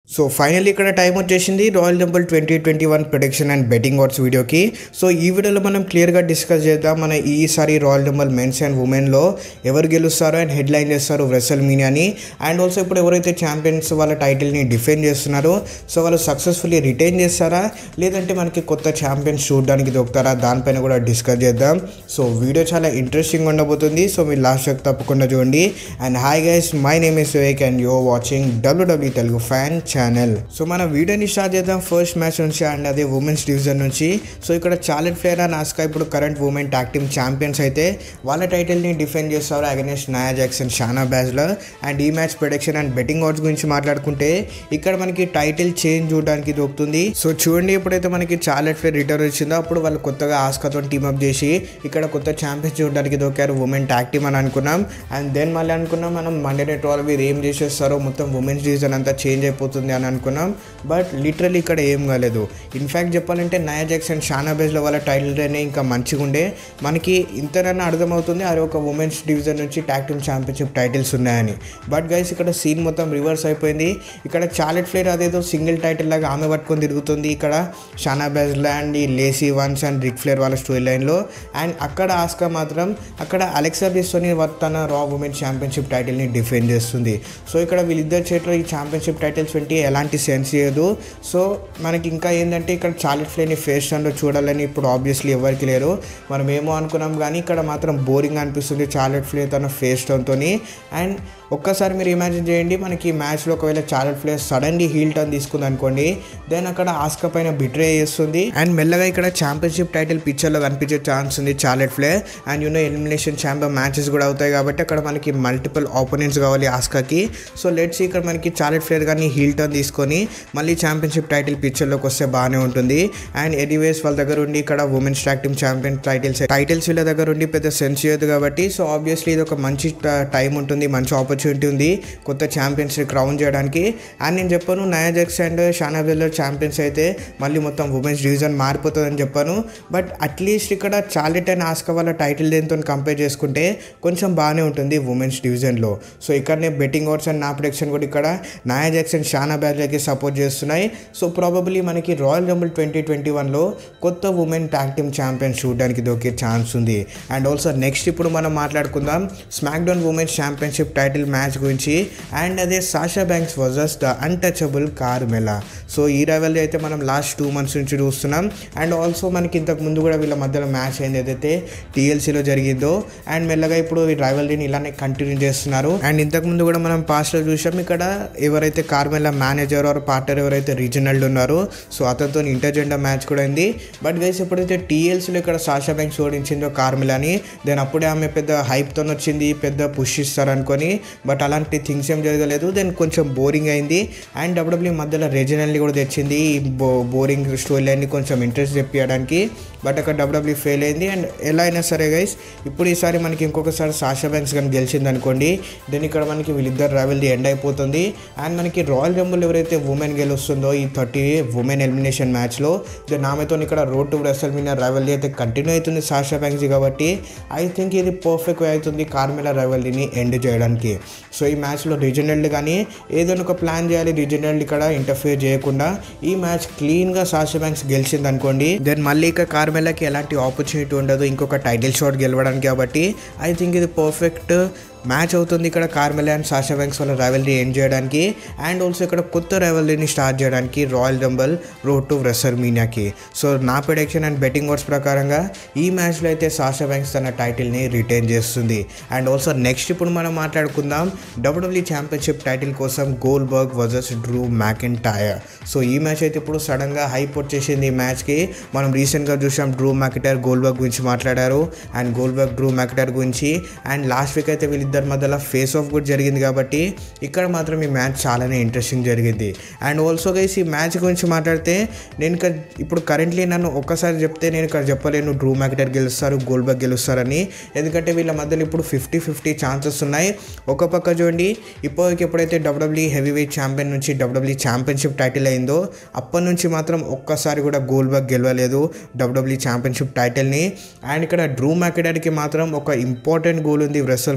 so final ఇక్కడ time వచ్చేసింది Royal Rumble twenty twenty one production and betting odds వీడియోకి so ఈ వీడియోలో మనం క్లియర్గా డిస్కస్ చేద్దాం మన ఈసారి రాయల్ రంబుల్ మెన్స్ అండ్ ఉమెన్లో ఎవరు గెలుస్తారో అండ్ హెడ్లైన్ చేస్తారు రెసల్ మీనియాని అండ్ ఆల్సో ఇప్పుడు ఎవరైతే ఛాంపియన్స్ వాళ్ళ టైటిల్ని డిఫెండ్ చేస్తున్నారో సో వాళ్ళు సక్సెస్ఫుల్లీ రిటైన్ చేస్తారా లేదంటే మనకి కొత్త ఛాంపియన్స్ చూడడానికి దొరుకుతారా దానిపైన కూడా డిస్కస్ చేద్దాం సో వీడియో చాలా ఇంట్రెస్టింగ్ ఉండబోతుంది సో మీరు లాస్ట్ వరకు తప్పకుండా చూడండి and hi guys my name is Vivek and you're watching W W Telugu fan channel so మన వీడియోని స్టార్ట్ చేద్దాం ఫస్ట్ మ్యాచ్ నుంచి అండ్ అదే ఉమెన్స్ డివిజన్ నుంచి సో ఇక్కడ చాలెట్ ఫ్లేర్ అండ్ ఆస్కా ఇప్పుడు current women tag team champions అయితే వాళ్ళ టైటిల్ని డిఫెండ్ చేస్తారు against Nia Jackson Shayna Baszler and ఈ మ్యాచ్ ప్రొడక్షన్ అండ్ బెట్టింగ్ ఆర్డ్స్ గురించి మాట్లాడుకుంటే ఇక్కడ మనకి టైటిల్ చేంజ్ చూడడానికి దొరుకుతుంది సో చూడండి ఎప్పుడైతే మనకి చాలెట్ ఫ్లేర్ రిటర్న్ వచ్చిందో అప్పుడు వాళ్ళు కొత్తగా ఆస్కాతో టీమప్ చేసి ఇక్కడ కొత్త ఛాంపియన్స్ చూడడానికి దొరికారు ఉమెన్ టాక్ టీమ్ అని అనుకున్నాం అండ్ దెన్ మళ్ళీ అనుకున్నాం మనం మండే నైట్ వాళ్ళు వీరు ఏం చేసేస్తారో మొత్తం ఉమెన్స్ డివిజన్ అంతా చేంజ్ అయిపోతుంది అని అనుకున్నాం బట్ లిటరల్లీ ఇక్కడ ఏం కాలేదు ఇన్ఫ్యాక్ట్ చెప్పాలంటే నయా జాక్సన్ షానా బేస్లో వాళ్ళ టైటిల్ అనే ఇంకా మంచిగా ఉండే మనకి ఇంతనన్నా అర్థమవుతుంది అది ఒక ఉమెన్స్ డివిజన్ నుంచి ట్యాక్ టీమ్ ఛాంపియన్షిప్ టైటిల్స్ ఉన్నాయని బట్ గైస్ ఇక్కడ సీన్ మొత్తం రివర్స్ అయిపోయింది ఇక్కడ చాలెట్ ఫ్లేర్ అదేదో సింగిల్ టైటిల్ లాగా ఆమె పట్టుకొని తిరుగుతుంది ఇక్కడ షానా బెజ్లా అండ్ ఈ Lacey Evans and Ric Flair వాళ్ళ స్టోరీ లైన్లో అండ్ అక్కడ ఆస్కా మాత్రం అక్కడ అలెక్సా బిస్తోని తన రా ఉమెన్ ఛాంపియన్షిప్ టైటిల్ని డిఫెండ్ చేస్తుంది సో ఇక్కడ వీళ్ళిద్దరు చేతిలో ఈ ఛాంపియన్షిప్ టైటిల్స్ వెంటి ఎలాంటి సెన్స్ చేయదు సో మనకి ఇంకా ఏంటంటే ఇక్కడ చాలెట్ ఫ్లేని ఫేస్ టర్న్లో చూడాలని ఇప్పుడు ఆబ్వియస్లీ ఎవరికి లేరు మనం ఏమో అనుకున్నాం కానీ ఇక్కడ మాత్రం బోరింగ్ అనిపిస్తుంది చాలెట్ ఫ్లే తన ఫేస్ టర్న్తో అండ్ ఒక్కసారి మీరు ఇమాజిన్ చేయండి మనకి ఈ మ్యాచ్లో ఒకవేళ Charlotte Flair suddenly heel turn తీసుకుంది అనుకోండి దెన్ అక్కడ ఆస్కా పైన బిట్రే చేస్తుంది అండ్ మెల్లగా ఇక్కడ ఛాంపియన్షిప్ టైటిల్ పిక్చర్లో కనిపించే ఛాన్స్ ఉంది Charlotte Flair and you know elimination champion matches కూడా అవుతాయి కాబట్టి అక్కడ మనకి మల్టిపుల్ ఆపోనెంట్స్ కావాలి ఆస్కాకి సో లెట్స్ ఇక్కడ మనకి చాలెట్ ఫ్లేర్ కానీ హీల్ టర్న్ తీసుకొని మళ్ళీ ఛాంపియన్షిప్ టైటిల్ పిక్చర్లోకి వస్తే బాగానే ఉంటుంది అండ్ ఎనీవేస్ వాళ్ళ దగ్గర ఉండి ఇక్కడ women's track team champion titles titles వీళ్ళ దగ్గర ఉండి పెద్ద సెన్స్ చేయదు కాబట్టి సో ఆబ్వియస్లీ ఇది ఒక మంచి టైం ఉంటుంది మంచి ఆపర్చునిటీ ఉంది కొత్త ఛాంపియన్స్ క్రౌన్ చేయడానికి అండ్ నేను చెప్పాను Nia Jax and Shayna Baszler champions అయితే మళ్ళీ మొత్తం ఉమెన్స్ డివిజన్ మారిపోతుందని చెప్పాను బట్ అట్లీస్ట్ ఇక్కడ చాలెట్ అండ్ ఆస్క వాళ్ళ టైటిల్ దేంతో కంపేర్ చేసుకుంటే కొంచెం బాగానే ఉంటుంది ఉమెన్స్ డివిజన్లో సో ఇక్కడనే బెట్టింగ్ ఓట్స్ అండ్ నా ప్రొడక్షన్ కూడా ఇక్కడ నయా జాక్సన్ షానా బ్యాజ్లకి సపోర్ట్ చేస్తున్నాయి సో ప్రాబబ్లీ మనకి రాయల్ రంబుల్ ట్వంటీ ట్వంటీ వన్లో కొత్త ఉమెన్ ట్యాక్ టీమ్ ఛాంపియన్ చూడడానికి దొరికే ఛాన్స్ ఉంది అండ్ ఆల్సో నెక్స్ట్ ఇప్పుడు మనం మాట్లాడుకుందాం SmackDown women's championship title match గురించి అండ్ అదే Sasha Banks versus the Untouchable Carmella so ఈ రైవల్ అయితే మనం లాస్ట్ టూ మంత్స్ నుంచి చూస్తున్నాం అండ్ ఆల్సో మనకి ఇంతకు ముందు కూడా వీళ్ళ మధ్యలో మ్యాచ్ అయింది ఏదైతే టీఎల్సీలో జరిగిందో అండ్ మెల్లగా ఇప్పుడు ఈ రైవల్రీని ఇలానే కంటిన్యూ చేస్తున్నారు అండ్ ఇంతకు ముందు కూడా మనం పాస్ట్లో చూసాం ఇక్కడ ఎవరైతే కార్మెలా మేనేజర్ ఆర్ పార్ట్నర్ ఎవరైతే రీజనల్ ఉన్నారో సో అతనితో ఇంటర్జెండర్ మ్యాచ్ కూడా అయింది బట్ గైస్ ఎప్పుడైతే టీఎల్సీలో ఇక్కడ సాషా బ్యాంక్స్ ఓడించిందో కార్మెలాని దెన్ అప్పుడే ఆమె పెద్ద హైప్తో వచ్చింది పెద్ద పుష్ ఇస్తారు అనుకొని బట్ అలాంటి థింగ్స్ ఏం జరగలేదు దెన్ కొంచెం బోరింగ్ అయింది అండ్ డబ్ల్యూడబ్ల్యూ మధ్యలో రీజనల్ని కూడా తెచ్చింది ఈ బో బోరింగ్ స్టోరీ లైన్ని కొంచెం ఇంట్రెస్ట్ తెప్పించడానికి బట్ అక్కడ డబ్ల్యూడబ్ల్యూ ఫెయిల్ అయింది అండ్ ఎలా అయినా సరే గైస్ ఇప్పుడు ఈసారి మనకి ఇంకొకసారి సాషా బ్యాంక్స్ కానీ గెలిచింది అనుకోండి దెన్ ఇక్కడ మనకి వీళ్ళిద్దరు రావెల్ది ఎండ్ అయిపోతుంది అండ్ మనకి రాయల్ రంబుల్ ఎవరైతే ఉమెన్ గెలుస్తుందో ఈ థర్టీ ఉమెన్ ఎలిమినేషన్ మ్యాచ్లో దెన్ ఆమెతో ఇక్కడ రోడ్ టు రెసల్ మీన రైవల్ది అయితే కంటిన్యూ అవుతుంది సాషా బ్యాంక్స్ కాబట్టి ఐ థింక్ ఇది పర్ఫెక్ట్ వే అవుతుంది కార్మెలా రైవల్ని ఎండ్ చేయడానికి సో ఈ మ్యాచ్లో రీజనల్ కానీ ఏదైనా ఒక ప్లాన్ చేయాలి రీజనల్ ఇక్కడ ఇంటర్ఫియర్ చేయకుండా ఈ మ్యాచ్ క్లీన్గా సాషా బ్యాంక్స్ గెలిచింది అనుకోండి దెన్ మళ్ళీ ఇక కార్మెలాకి ఎలాంటి ఆపర్చునిటీ ఉండదు ఇంకొక టైటిల్ షాట్ గెలవడానికి కాబట్టి ఐ థింక్ ఇది పర్ఫెక్ట్ మ్యాచ్ అవుతుంది ఇక్కడ కార్మెల్ అండ్ సాషా బ్యాంక్స్ వాళ్ళ రైవల్రీ ఎండ్ చేయడానికి అండ్ ఆల్సో ఇక్కడ కొత్త రైవల్రీని స్టార్ట్ చేయడానికి రాయల్ రంబల్ రోడ్ టు రెసర్ మీనియాకి సో నా ప్రొడక్షన్ అండ్ బెట్టింగ్ వర్డ్స్ ప్రకారంగా ఈ మ్యాచ్లో అయితే సాషా బ్యాంక్స్ తన టైటిల్ని రిటైన్ చేస్తుంది అండ్ ఆల్సో నెక్స్ట్ ఇప్పుడు మనం మాట్లాడుకుందాం డబ్ల్యూడబ్ల్యూ ఛాంపియన్షిప్ టైటిల్ కోసం Goldberg versus Drew McIntyre so ఈ మ్యాచ్ అయితే ఇప్పుడు సడన్గా హైప్ వచ్చేసింది ఈ మ్యాచ్కి మనం రీసెంట్గా చూసాం డ్రూ మ్యాకెటర్ గోల్బర్గ్ గురించి మాట్లాడారు అండ్ గోల్బర్గ్ డ్రూ మ్యాకెటర్ గురించి అండ్ లాస్ట్ వీక్ అయితే వీళ్ళు ఇద్దరి మధ్యలో ఫేస్ ఆఫ్ కూడా జరిగింది కాబట్టి ఇక్కడ మాత్రం ఈ మ్యాచ్ చాలానే ఇంట్రెస్టింగ్ జరిగింది అండ్ ఆల్సో గైస్ ఈ మ్యాచ్ గురించి మాట్లాడితే నేను ఇక్కడ ఇప్పుడు కరెంట్లీ నన్ను ఒక్కసారి చెప్తే నేను ఇక్కడ చెప్పలేను డ్రూ మ్యాకెటర్ గెలుస్తారు గోల్బర్గ్ గెలుస్తారని ఎందుకంటే వీళ్ళ మధ్యలో ఇప్పుడు ఫిఫ్టీ ఫిఫ్టీ ఛాన్సెస్ ఉన్నాయి ఒక పక్క చూడండి ఇప్పటికి ఎప్పుడైతే డబ్ల్యూడబ్ల్యూ హెవీ వెయిట్ ఛాంపియన్ నుంచి డబ్ల్యూడబ్ల్యూ ఛాంపియన్షిప్ టైటిల్ అయిందో అప్పటి నుంచి మాత్రం ఒక్కసారి కూడా గోల్బర్గ్ గెలవలేదు డబ్ల్యూడబ్ల్యూ ఛాంపియన్షిప్ టైటిల్ని అండ్ ఇక్కడ డ్రూ మ్యాకెడర్కి మాత్రం ఒక ఇంపార్టెంట్ గోల్ ఉంది రెసల్ మీనియాకి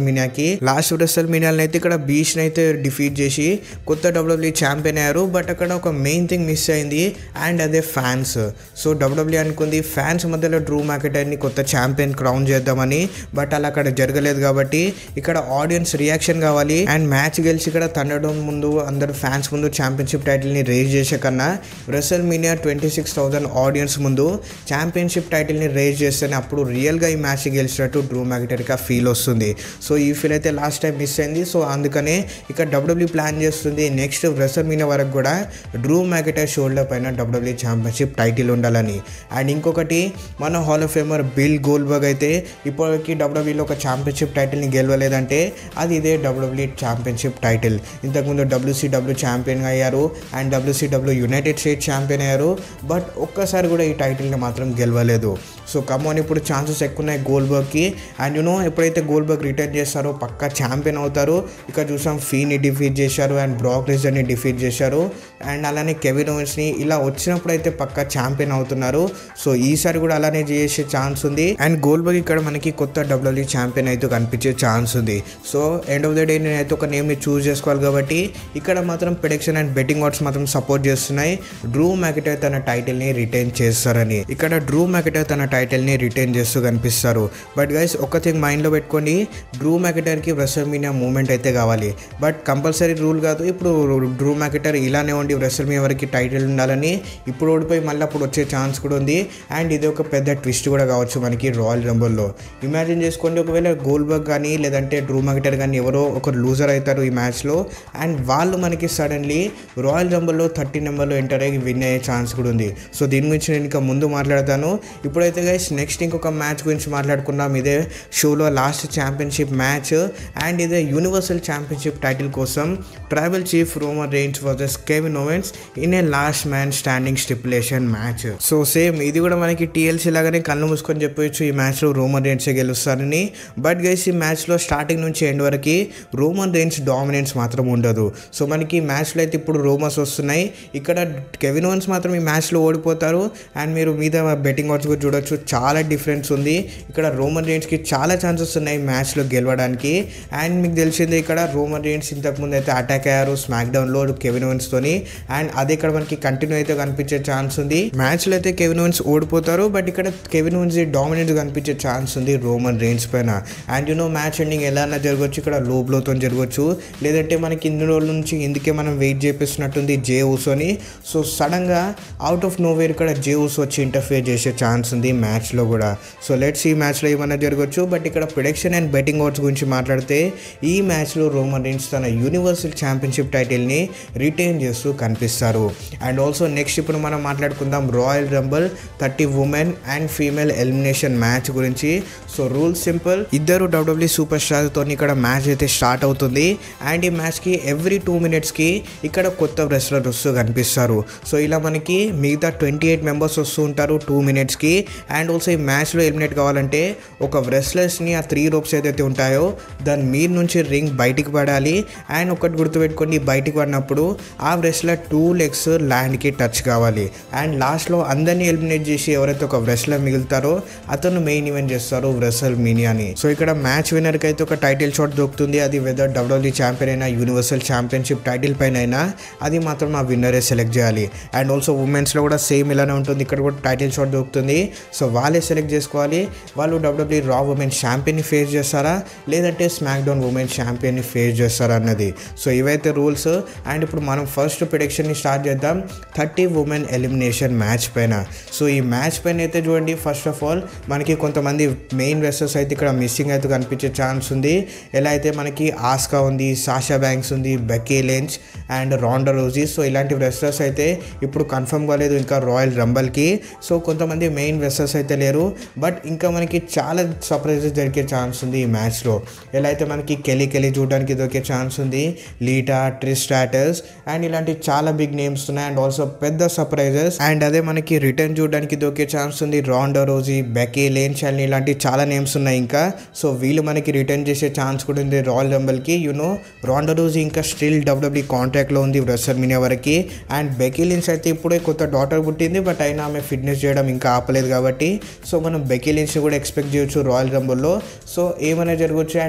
మనకి లాస్ట్ రెసల్ మీడియాలను అయితే ఇక్కడ బీచ్ అయితే డిఫీట్ చేసి కొత్త డబ్ల్యూడబ్ల్యూ ఛాంపియన్ అయ్యారు బట్ అక్కడ ఒక మెయిన్ థింగ్ మిస్ అయింది అండ్ అదే ఫ్యాన్స్ సో డబ్ల్యూడబ్ల్యూ అనుకుంది ఫ్యాన్స్ మధ్యలో డ్రూ మ్యాకెటర్ని కొత్త ఛాంపియన్ క్రౌన్ చేద్దామని బట్ అలా అక్కడ జరగలేదు కాబట్టి ఇక్కడ ఆడియన్స్ రియాక్షన్ కావాలి అండ్ మ్యాచ్ గెలిచి ఇక్కడ తండడం ముందు అందరు ఫ్యాన్స్ ముందు ఛాంపియన్షిప్ టైటిల్ని రేజ్ చేసే కన్నా WrestleMania twenty six thousand audience ముందు ఛాంపియన్షిప్ టైటిల్ని రేజ్ చేస్తేనే అప్పుడు రియల్గా ఈ మ్యాచ్ గెలిచినట్టు డ్రూ మ్యాకెటర్గా ఫీల్ వస్తుంది సో ఈ ఫీల్ అయితే లాస్ట్ టైం మిస్ అయింది సో అందుకనే ఇక్కడ డబ్ల్యూబ్ల్యూ ప్లాన్ చేస్తుంది నెక్స్ట్ రెసల్ మీనియా వరకు కూడా డ్రూ మ్యాకెటర్ షోల్డర్ పైన డబ్ల్యూబ్ల్యూ ఛాంపియన్షిప్ టైటిల్ ఉండాలని అండ్ ఇంకొకటి మన hall of famer Bill Goldberg అయితే ఇప్పటికి డబ్ల్యూబ్ల్యూలో ఒక ఛాంపియన్షిప్ టైటిల్ని గెలవలేదంటే అది ఇదే డబ్ల్యూబ్ల్యూ ఛాంపియన్షిప్ టైటిల్ ఇంతకుముందు డబ్ల్యూసీడబ్ల్యూ ఛాంపియన్ అయ్యారు and WCW United States champion అయ్యారు బట్ ఒక్కసారి కూడా ఈ టైటిల్ని మాత్రం గెలవలేదు సో కమోన్ ఇప్పుడు ఛాన్సెస్ ఎక్కువ ఉన్నాయి గోల్బర్గ్కి అండ్ యూనో ఎప్పుడైతే గోల్బర్గ్ రిటర్న్ చేస్తారో పక్కా ఛాంపియన్ అవుతారు ఇక్కడ చూసాం ఫీని డిఫీట్ చేశారు అండ్ బ్రాక్ ని డిఫీట్ చేశారు అండ్ అలానే కెవిన్ ఓవెన్స్ని ఇలా వచ్చినప్పుడు అయితే పక్కా ఛాంపియన్ అవుతున్నారు సో ఈసారి కూడా అలానే చేసే ఛాన్స్ ఉంది అండ్ గోల్బర్గ్ ఇక్కడ మనకి కొత్త డబ్ల్యూడబ్ల్యూ ఛాంపియన్ అయితే కనిపించే ఛాన్స్ ఉంది so end of the day నేనైతే ఒక నేమ్ని చూస్ చేసుకోవాలి కాబట్టి ఇక్కడ మాత్రం ప్రిడిక్షన్ అండ్ బెట్టింగ్ ఆర్డ్స్ మాత్రం సపోర్ట్ చేస్తున్నాయి డ్రూ మ్యాకెటర్ తన టైటిల్ని రిటైన్ చేస్తారని ఇక్కడ డ్రూ మ్యాకెటర్ తన టైటిల్ని రిటైన్ చేస్తూ కనిపిస్తారు బట్ గైస్ ఒక థింగ్ మైండ్లో పెట్టుకోండి డ్రూ మ్యాకెటర్కి మీనియా మూమెంట్ అయితే కావాలి బట్ కంపల్సరీ రూల్ కాదు ఇప్పుడు డ్రూ మ్యాకెటర్ ఇలానే ఉండి మీనియా వరకు టైటిల్ ఉండాలని ఇప్పుడు ఓడిపోయి మళ్ళీ అప్పుడు వచ్చే ఛాన్స్ కూడా ఉంది అండ్ ఇది ఒక పెద్ద ట్విస్ట్ కూడా కావచ్చు మనకి రాయల్ రంబుల్లో ఇమాజిన్ చేసుకోండి ఒకవేళ గోల్బర్గ్ కానీ లేదంటే డ్రూ మ్యాకెటర్ కానీ ఎవరో ఒకరు లూజర్ అవుతారు ఈ మ్యాచ్లో అండ్ వాళ్ళు మనకి సడన్లీ రాయల్ రంబుల్లో థర్టీ నెంబర్లో ఎంటర్ అయ్యి విన్ అయ్యే ఛాన్స్ కూడా ఉంది సో దీని గురించి నేను ఇంకా ముందు మాట్లాడతాను ఇప్పుడైతే గైస్ నెక్స్ట్ ఇంకొక మ్యాచ్ గురించి మాట్లాడుకున్నాం ఇదే షోలో లాస్ట్ ఛాంపియన్షిప్ మ్యాచ్ అండ్ ఇదే యూనివర్సల్ ఛాంపియన్షిప్ టైటిల్ కోసం tribal chief Roman Reigns versus Kevin Owens in a last man standing stipulation match so same ఇది కూడా మనకి టీఎల్సీ లాగానే కళ్ళు మూసుకొని చెప్పొచ్చు ఈ మ్యాచ్లో రోమన్ రేండ్సే గెలుస్తారని బట్ గైస్ ఈ మ్యాచ్లో స్టార్టింగ్ నుంచి ఎండ్ వరకు రోమన్ రేంజ్ డామినెన్స్ మాత్రం ఉండదు సో మనకి మ్యాచ్లో అయితే ఇప్పుడు రోమర్స్ వస్తున్నాయి ఇక్కడ కెవిన్ ఓవెన్స్ మాత్రం ఈ మ్యాచ్లో ఓడిపోతారు అండ్ మీరు మీద బెట్టింగ్ ఆర్డ్స్ కూడా చూడొచ్చు చాలా డిఫరెన్స్ ఉంది ఇక్కడ రోమన్ రేంజ్కి చాలా ఛాన్సెస్ ఉన్నాయి మ్యాచ్లో గెలవడానికి అండ్ మీకు తెలిసిందే ఇక్కడ రోమన్ రేంజ్ ఇంతకుముందు అయితే అటాక్ అయ్యారు స్మాక్ డౌన్లో కెవిన్ ఓవెన్స్ తోని అండ్ అది ఇక్కడ మనకి కంటిన్యూ అయితే కనిపించే ఛాన్స్ ఉంది మ్యాచ్లో అయితే కెవిన్ ఓవెన్స్ ఓడిపోతారు బట్ ఇక్కడ కెవిన్ ఓవెన్స్ డామినెన్స్ కనిపించే ఛాన్స్ ఉంది రోమన్ రేంజ్ పైన అండ్ యూనో మ్యాచ్ ఎండింగ్ ఎలా అన్నా జరగవచ్చు ఇక్కడ లో బ్లోతో జరగవచ్చు లేదంటే మనకి ఇన్ని రోజుల నుంచి ఇందుకే మనం వెయిట్ చేపిస్తున్నట్టుంది జే ఊసోని సో సడన్గా అవుట్ ఆఫ్ నోవేర్ ఇక్కడ జే ఊస్ వచ్చి ఇంటర్ఫియర్ చేసే ఛాన్స్ ఉంది మ్యాచ్లో కూడా సో లెట్స్ ఈ మ్యాచ్లో ఏమైనా జరగవచ్చు బట్ ఇక్కడ ప్రొడక్షన్ అండ్ బెట్టింగ్ ఓట్స్ గురించి మాట్లాడితే ఈ మ్యాచ్లో రోమన్ రేంజ్ తన యూనివర్సల్ ఛాంపియన్షిప్ టైటిల్ని రిటైన్ చేస్తూ కనిపిస్తారు అండ్ ఆల్సో నెక్స్ట్ ఇప్పుడు మనం మాట్లాడుకుందాం royal rumble thirty women and female elimination match గురించి సో రూల్ సింపుల్ ఇద్దరు డబ్ల్యూడబ్ల్యూ సూపర్ స్టార్తో ఇక్కడ మ్యాచ్ అయితే స్టార్ట్ అవుతుంది అండ్ ఈ మ్యాచ్కి ఎవ్రీ టూ మినిట్స్కి ఇక్కడ కొత్త రెస్లర్ వస్తూ కనిపిస్తారు సో ఇలా మనకి మిగతా ట్వంటీ ఎయిట్ మెంబర్స్ వస్తూ ఉంటారు టూ మినిట్స్కి అండ్ ఆల్సో ఈ మ్యాచ్లో ఎలిమినేట్ కావాలంటే ఒక రెస్లర్స్ని ఆ త్రీ రోప్స్ ఏదైతే ఉంటాయో దాని మీద నుంచి రింగ్ బయటికి పడాలి అండ్ ఒకటి గుర్తుపెట్టుకోండి బయటికి పడినప్పుడు ఆ రెస్లర్ టూ లెగ్స్ ల్యాండ్కి టచ్ కావాలి అండ్ లాస్ట్లో అందరినీ ఎలిమినేట్ చేసి ఎవరైతే ఒక రెస్లర్ మిగులుతారో అతను మెయిన్ ఈవెంట్ చేస్తారు రెసల్ మీనియాని సో ఇక్కడ మ్యాచ్ విన్నర్కి అయితే ఒక టైటిల్ షాట్ దొరుకుతుంది అది వెదర్ డబ్ల్యూడీ ఛాంపియన్ అయినా యూనివర్సల్ ఛాంపియన్షిప్ టైటిల్ పైన అయినా అది మాత్రం ఆ విన్నరే సెలెక్ట్ చేయాలి అండ్ ఆల్సో ఉమెన్స్లో కూడా సేమ్ ఇలానే ఉంటుంది ఇక్కడ కూడా టైటిల్ షాట్ దొరుకుతుంది సో వాళ్ళే సెలెక్ట్ చేసుకోవాలి వాళ్ళు డబ్ల్యూడబ్ల్యూ రా ఉమెన్ ఛాంపియన్ని ఫేస్ చేస్తారా లేదంటే స్మాక్ డౌన్ ఉమెన్ ఛాంపియన్ని ఫేస్ చేస్తారా అన్నది సో ఇవైతే రూల్స్ అండ్ ఇప్పుడు మనం ఫస్ట్ ప్రిడిక్షన్ని స్టార్ట్ చేద్దాం థర్టీ ఉమెన్ ఎలిమినేషన్ మ్యాచ్ పైన సో ఈ మ్యాచ్ పైన అయితే చూడండి ఫస్ట్ ఆఫ్ ఆల్ మనకి కొంతమంది మెయిన్ రెస్లర్స్ అయితే ఇక్కడ మిస్సింగ్ అయితే కనిపించే ఛాన్స్ ఉంది ఎలా అయితే మనకి ఆస్కా ఉంది సాషా బ్యాంక్స్ ఉంది Becky Lynch and Ronda Rousey so ఇలాంటి రెస్లర్స్ అయితే ఇప్పుడు కన్ఫర్మ్ కాలేదు ఇంకా రాయల్ రంబల్కి సో కొంతమంది మెయిన్ రెస్లర్స్ అయితే లేరు బట్ ఇంకా మనకి చాలా సర్ప్రైజెస్ దొరికే ఛాన్స్ ఉంది ఈ మ్యాచ్లో ఎలా అయితే మనకి కెలి కెలి చూడడానికి దొరికే ఛాన్స్ ఉంది లీటా ట్రిస్టాటస్ అండ్ ఇలాంటి చాలా బిగ్ నేమ్స్ ఉన్నాయి అండ్ ఆల్సో పెద్ద సర్ప్రైజెస్ అండ్ అదే మనకి రిటర్న్ చూడడానికి దొరికే ఛాన్స్ ఉంది Ronda Rousey Becky Lynch and ఇలాంటి చాలా నేమ్స్ ఉన్నాయి ఇంకా సో వీళ్ళు మనకి రిటర్న్ చేసే ఛాన్స్ కూడా ఉంది రాయల్ రంబల్కి యూనో రాండా రోజీ ఇంకా స్టిల్ డబ్ల్యూడబ్ల్యూ కాంట్రాక్ట్లో ఉంది రెసర్ మినియా వరకు అండ్ బెకీ లిన్స్ అయితే ఇప్పుడే కొత్త డాటర్ పుట్టింది బట్ అయినా ఆమె ఫిట్నెస్ చేయడం ఇంకా ఆపలేదు కాబట్టి సో మనం బెకీ లిన్స్ కూడా ఎక్స్పెక్ట్ చేయొచ్చు రాయల్ రంబుల్లో సో ఏమైనా జరగవచ్చు అండ్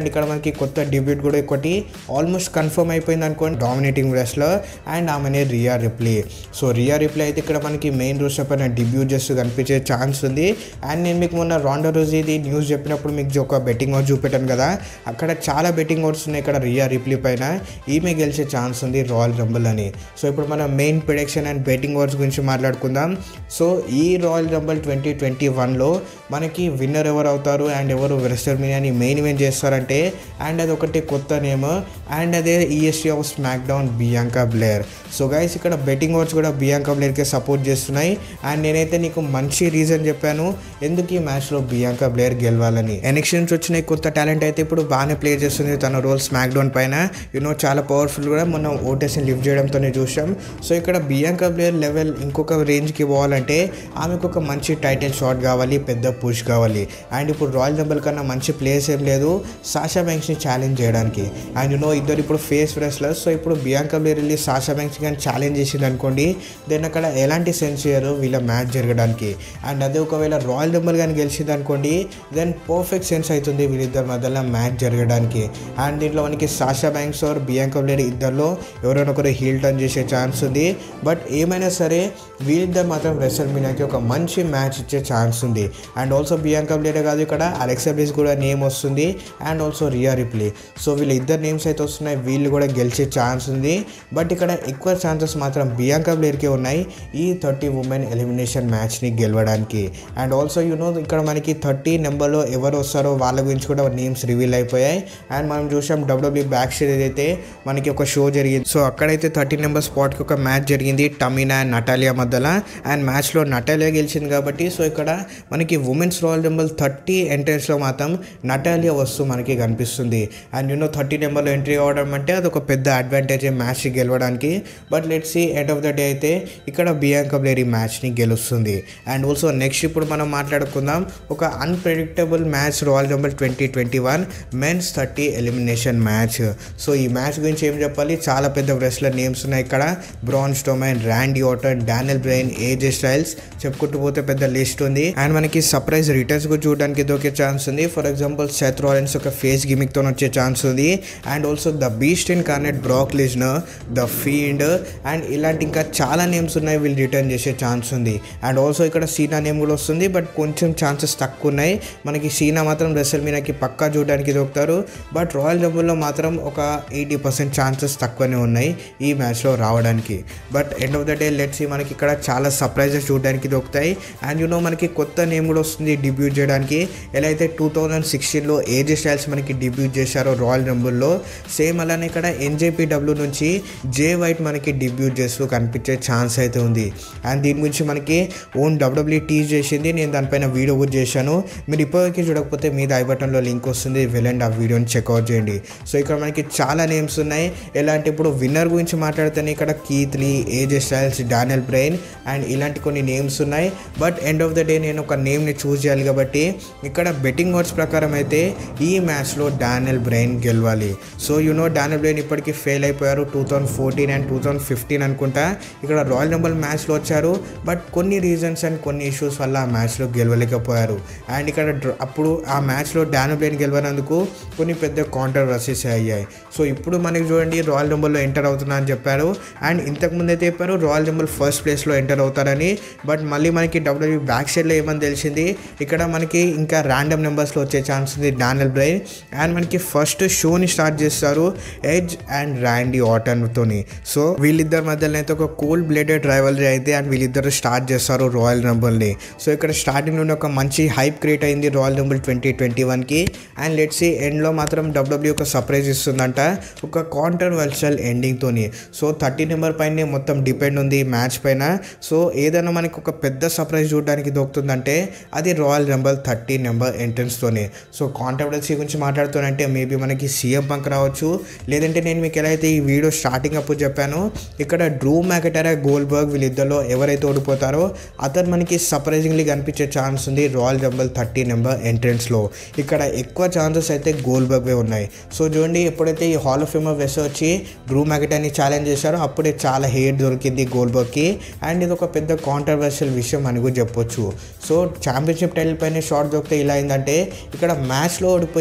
అండ్ ఇక్కడ మనకి కొత్త డెబ్యూట్ కూడా ఒకటి ఆల్మోస్ట్ కన్ఫర్మ్ అయిపోయింది అనుకోండి డామినేటింగ్ రెస్లర్ అండ్ ఆమెనే Rhea Ripley so Rhea Ripley అయితే ఇక్కడ మనకి మెయిన్ రోస్టర్ పైన డెబ్యూట్ చేస్తూ కనిపించే ఛాన్స్ ఉంది అండ్ నేను మీకు మొన్న రాండో రోజు ఇది న్యూస్ చెప్పినప్పుడు మీకు ఒక బెట్టింగ్ అవుట్ చూపెట్టాను కదా అక్కడ చాలా బెట్టింగ్ అవుట్స్ ఉన్నాయి ఇక్కడ రియా రిప్లీ పైన ఈమె గెలిచే ఛాన్స్ ఉంది రాయల్ రంబుల్ అని సో ఇప్పుడు మనం main prediction and betting odds గురించి మాట్లాడుకుందాం సో ఈ రాయల్ రంబుల్ ట్వంటీ ట్వంటీ వన్లో మనకి విన్నర్ ఎవరు అవుతారు అండ్ ఎవరు వెస్టర్ మీనియాని మెయిన్ ఈవెంట్ చేస్తారంటే అండ్ అది ఒకటి కొత్త నేమ్ అండ్ అదే EST of SmackDown Bianca Belair so guys ఇక్కడ బెట్టింగ్ ఓట్స్ కూడా బియాంకా బ్లేయర్కే సపోర్ట్ చేస్తున్నాయి అండ్ నేనైతే నీకు మంచి రీజన్ చెప్పాను ఎందుకు ఈ మ్యాచ్లో బియాంకా బ్లేయర్ గెలవాలని ఎనెక్స్ నుంచి వచ్చిన ఈ కొత్త టాలెంట్ అయితే ఇప్పుడు బాగానే ప్లే చేస్తుంది తన రోల్ స్మాక్ డౌన్ పైన యూనో చాలా పవర్ఫుల్ కూడా మనం ఓటేస్ని లిఫ్ట్ చేయడంతోనే చూసాం సో ఇక్కడ బియాంకా బ్లేయర్ లెవెల్ ఇంకొక రేంజ్కి పోవాలంటే ఆమెకు ఒక మంచి టైటిల్ షాట్ కావాలి పెద్ద పుష్ కావాలి అండ్ ఇప్పుడు రాయల్ రంబల్ కన్నా మంచి ప్లేస్ ఏం లేదు సాషా బ్యాంక్స్ని ఛాలెంజ్ చేయడానికి అండ్ యూనో ఇద్దరు ఇప్పుడు ఫేస్ రెస్లర్స్ సో ఇప్పుడు బియాంకా బ్లేయర్ వెళ్ళి సాషా బ్యాంక్స్ కానీ ఛాలెంజ్ చేసింది అనుకోండి దెన్ అక్కడ ఎలాంటి సెన్స్ చేయరు వీళ్ళ మ్యాచ్ జరగడానికి అండ్ అదే ఒకవేళ రాయల్ రంబల్ కానీ గెలిచింది అనుకోండి దెన్ పర్ఫెక్ట్ సెన్స్ అవుతుంది వీళ్ళిద్దరి మధ్యలో మ్యాచ్ జరగడానికి అండ్ దీంట్లో మనకి Sasha Banks or Bianca Belair ఇద్దరిలో ఎవరైనా ఒకరు హీల్ టర్న్ చేసే ఛాన్స్ ఉంది బట్ ఏమైనా సరే వీళ్ళిద్దరు మాత్రం రెసల్ మీనాకి ఒక మంచి మ్యాచ్ ఇచ్చే ఛాన్స్ ఉంది అండ్ ఆల్సో బియాంకా బ్లేడే కాదు ఇక్కడ అలెక్సా బ్లేస్ కూడా నేమ్ వస్తుంది and also Rhea Ripley so వీళ్ళ ఇద్దరు నేమ్స్ అయితే వస్తున్నాయి వీళ్ళు కూడా గెలిచే ఛాన్స్ ఉంది బట్ ఇక్కడ ఎక్కువ ఛాన్సెస్ మాత్రం బియాంకా బ్లేర్కే ఉన్నాయి ఈ థర్టీ ఉమెన్ ఎలిమినేషన్ మ్యాచ్ని గెలవడానికి అండ్ ఆల్సో యూనో ఇక్కడ మనకి థర్టీ నెంబర్లో ఎవరు వస్తారో వాళ్ళ గురించి కూడా నేమ్స్ రివీల్ అయిపోయాయి అండ్ మనం చూసాం డబ్ల్యూడబ్ల్యూ బ్యాక్ స్టేజ్ అయితే మనకి ఒక షో జరిగింది సో అక్కడైతే థర్టీ నెంబర్ స్పాట్కి ఒక మ్యాచ్ జరిగింది టమీనా అండ్ నటాలియా మధ్యలో అండ్ మ్యాచ్లో నటాలియా గెలిచింది కాబట్టి సో ఇక్కడ మనకి ఉమెన్స్ రాయల్ నెంబర్ థర్టీ ఎంట్రెన్స్లో మాత్రం నటాలియా వస్తూ మనకి కనిపిస్తుంది అండ్ యూనో థర్టీ నెంబర్లో ఎంట్రీ అవ్వడం అంటే అది ఒక పెద్ద అడ్వాంటేజ్ మ్యాచ్ గెలవడానికి but let see end of the day అయితే ఇక్కడ బియాంకా బ్లేర్ ఈ మ్యాచ్ని గెలుస్తుంది అండ్ ఆల్సో నెక్స్ట్ ఇప్పుడు మనం మాట్లాడుకుందాం ఒక unpredictable match royal number twenty twenty one men's thirty elimination match so ఈ మ్యాచ్ గురించి ఏం చెప్పాలి చాలా పెద్ద రెస్లర్ నేమ్స్ ఉన్నాయి ఇక్కడ Braun Strowman Randy Orton Daniel Bryan AJ Styles చెప్పుకుంటూ పోతే పెద్ద లిస్ట్ ఉంది అండ్ మనకి సర్ప్రైజ్ రిటర్న్స్ కూడా చూడడానికి దొరికే ఛాన్స్ ఉంది ఫర్ ఎగ్జాంపుల్ సెత్ రాయన్స్ ఒక ఫేస్ గిమిక్ తో వచ్చే ఛాన్స్ ఉంది and also the beast incarnate Brock Lesnar the field and ఇలాంటి ఇంకా చాలా నేమ్స్ ఉన్నాయి వీళ్ళు రిటర్న్ చేసే ఛాన్స్ ఉంది అండ్ ఆల్సో ఇక్కడ సీనా నేమ్ కూడా వస్తుంది బట్ కొంచెం ఛాన్సెస్ తక్కువ ఉన్నాయి మనకి సీనా మాత్రం రెసల్ మీనాకి పక్కా చూడడానికి దొరుకుతారు బట్ రాయల్ రంబుల్లో మాత్రం ఒక ఎయిటీ పర్సెంట్ ఛాన్సెస్ తక్కువనే ఉన్నాయి ఈ మ్యాచ్లో రావడానికి but end of the day let's మనకి ఇక్కడ చాలా సర్ప్రైజెస్ చూడడానికి దొరుకుతాయి అండ్ యూనో మనకి కొత్త నేమ్ కూడా వస్తుంది డిబ్యూట్ చేయడానికి ఎలా అయితే టూ థౌజండ్ సిక్స్టీన్లో ఏజే స్టైల్స్ మనకి డిబ్యూట్ చేశారో రాయల్ రంబుల్లో సేమ్ అలానే ఇక్కడ ఎన్జేపీడబ్ల్యూ నుంచి జే వైట్ మనకి డిబ్యూట్ చేస్తూ కనిపించే ఛాన్స్ అయితే ఉంది అండ్ దీని గురించి మనకి ఓన్ డబ్ల్యూడబ్ల్యూ టీజ్ చేసింది నేను దానిపైన వీడియో కూడా చేశాను మీరు ఇప్పటికీ చూడకపోతే మీద ఐ బటన్లో లింక్ వస్తుంది వెళ్ళండి ఆ వీడియోని చెక్అవుట్ చేయండి సో ఇక్కడ మనకి చాలా నేమ్స్ ఉన్నాయి ఎలా అంటే ఇప్పుడు విన్నర్ గురించి మాట్లాడితేనే ఇక్కడ Keith Lee AJ Styles Daniel Bryan and ఇలాంటి కొన్ని నేమ్స్ ఉన్నాయి but end of the day నేను ఒక నేమ్ని చూస్ చేయాలి కాబట్టి ఇక్కడ బెట్టింగ్ వర్డ్స్ ప్రకారం అయితే ఈ మ్యాచ్లో డానియల్ బ్రెయిన్ గెలవాలి సో యూనో డానియల్ బ్రెయిన్ ఇప్పటికీ ఫెయిల్ అయిపోయారు two thousand fourteen and two thousand fifteen అనుకుంటా ఇక్కడ రాయల్ నంబర్ మ్యాచ్లో వచ్చారు బట్ కొన్ని రీజన్స్ అండ్ కొన్ని ఇష్యూస్ వల్ల ఆ మ్యాచ్లో గెలవలేకపోయారు అండ్ ఇక్కడ డ్ర- అప్పుడు ఆ మ్యాచ్లో డానియల్ బ్రెయిన్ గెలవనందుకు కొన్ని పెద్ద కాంట్రవర్సీస్ అయ్యాయి సో ఇప్పుడు మనకి చూడండి రాయల్ నెంబర్లో ఎంటర్ అవుతున్నా అని చెప్పారు అండ్ ఇంతకుముందు అయితే చెప్పారు రాయల్ నెంబర్ ఫస్ట్ ప్లేస్లో ఎంటర్ అవుతారని బట్ మళ్ళీ మనకి డబ్ల్యూడబ్ల్యూ బ్యాక్ సైడ్లో ఏమని తెలిసింది ఇక్కడ మనకి ఇంకా ర్యాండమ్ నెంబర్స్లో వచ్చే ఛాన్స్ ఉంది డానియల్ బ్రైన్ అండ్ మనకి ఫస్ట్ షోని స్టార్ట్ చేస్తారు ఎడ్జ్ అండ్ ర్యాండీ ఆటన్తోని సో వీళ్ళిద్దరి మధ్యలో అయితే ఒక కూల్ బ్లేడెడ్ రైవలరీ అయితే అండ్ వీళ్ళిద్దరు స్టార్ట్ చేస్తారు రాయల్ రంబుల్ని సో ఇక్కడ స్టార్టింగ్ నుండి ఒక మంచి హైప్ క్రియేట్ అయింది రాయల్ రంబుల్ ట్వంటీ ట్వంటీ వన్కి అండ్ లెట్స్ ఎండ్లో మాత్రం డబ్ల్యూడబ్ల్యూ ఒక సర్ప్రైజ్ ఇస్తుందంట ఒక కాంట్రవర్షియల్ ఎండింగ్తోని సో థర్టీ నెంబర్ పైన మొత్తం డిపెండ్ ఉంది మ్యాచ్ పైన సో ఏదైనా మనకి ఒక పెద్ద సర్ప్రైజ్ చూడడానికి దొరుకుతుందంటే అది రాయల్ రంబల్ థర్టీ నెంబర్ ఎంట్రన్స్తోనే సో కాంట్రవర్సీ గురించి మాట్లాడుతానంటే మేబీ మనకి సీఎం బంక్ రావచ్చు లేదంటే నేను మీకు ఎలా అయితే ఈ వీడియో స్టార్టింగ్ అప్పుడు చెప్పాను ఇక్కడ డ్రూ మ్యాకెటరా గోల్బర్గ్ వీళ్ళిద్దరిలో ఎవరైతే ఓడిపోతారో అతను మనకి సర్ప్రైజింగ్లీ కనిపించే ఛాన్స్ ఉంది రాయల్ రంబల్ థర్టీ నెంబర్ ఎంట్రన్స్లో ఇక్కడ ఎక్కువ ఛాన్సెస్ అయితే గోల్బర్గ్వే ఉన్నాయి సో చూడండి ఎప్పుడైతే ఈ హాల్ ఆఫ్ ఫేమర్ వెస్ వచ్చి డ్రూ మ్యాకెటర్ని ఛాలెంజ్ చేశారో అప్పుడే చాలా హేట్ దొరికింది గోల్బర్గ్కి అండ్ ఇది ఒక పెద్ద కాంట్రవర్షియల్ విషయం అని కూడా చెప్పొచ్చు సో ఛాంపియన్షిప్ టైటిల్ పైన షార్ట్ దొరికితే ఇలా అయిందంటే ఇక్కడ మ్యాచ్లో ఓడిపోయి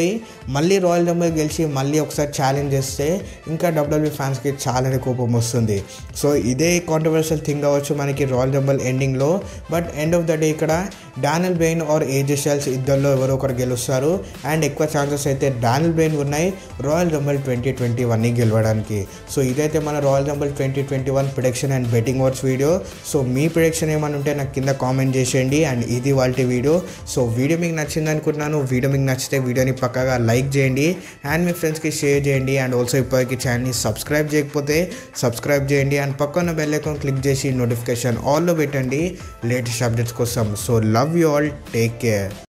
మళ్ళీ రాయల్ రంబుల్ గెలిచి మళ్ళీ ఒకసారి ఛాలెంజ్ చేస్తే ఇంకా డబ్ల్యూడబ్ల్యూ ఫ్యాన్స్కి చాలానే కోపం వస్తుంది సో ఇదే కాంట్రవర్షియల్ థింగ్ అవ్వచ్చు మనకి రాయల్ రంబుల్ ఎండింగ్లో but end of the day ఇక్కడ Daniel Bryan or AJ Styles ఇద్దరిలో ఎవరో ఒకరు గెలుస్తారు అండ్ ఎక్కువ ఛాన్సెస్ అయితే డానిల్ బెయిన్ ఉన్నాయి రాయల్ రంబుల్ ట్వంటీ ట్వంటీ వన్ని గెలవడానికి సో ఇదైతే మన royal Rumble twenty twenty one production and betting words video so మీ ప్రొడక్షన్ ఏమైనా ఉంటే నాకు కింద కామెంట్ చేసేయండి అండ్ ఇది వాళ్ళ వీడియో సో వీడియో మీకు నచ్చింది అనుకుంటున్నాను వీడియో మీకు నచ్చితే వీడియోని పక్కగా లైక్ చేయండి అండ్ మీ ఫ్రెండ్స్కి షేర్ చేయండి అండ్ ఆల్సో ఇప్పటికి ఛానల్ని సబ్స్క్రైబ్ చేయకపోతే సబ్స్క్రైబ్ చేయండి అండ్ పక్కన బెల్ ఐకాన్ క్లిక్ చేసి నోటిఫికేషన్ ఆల్లో పెట్టండి లేటెస్ట్ అప్డేట్స్ కోసం so love you all take care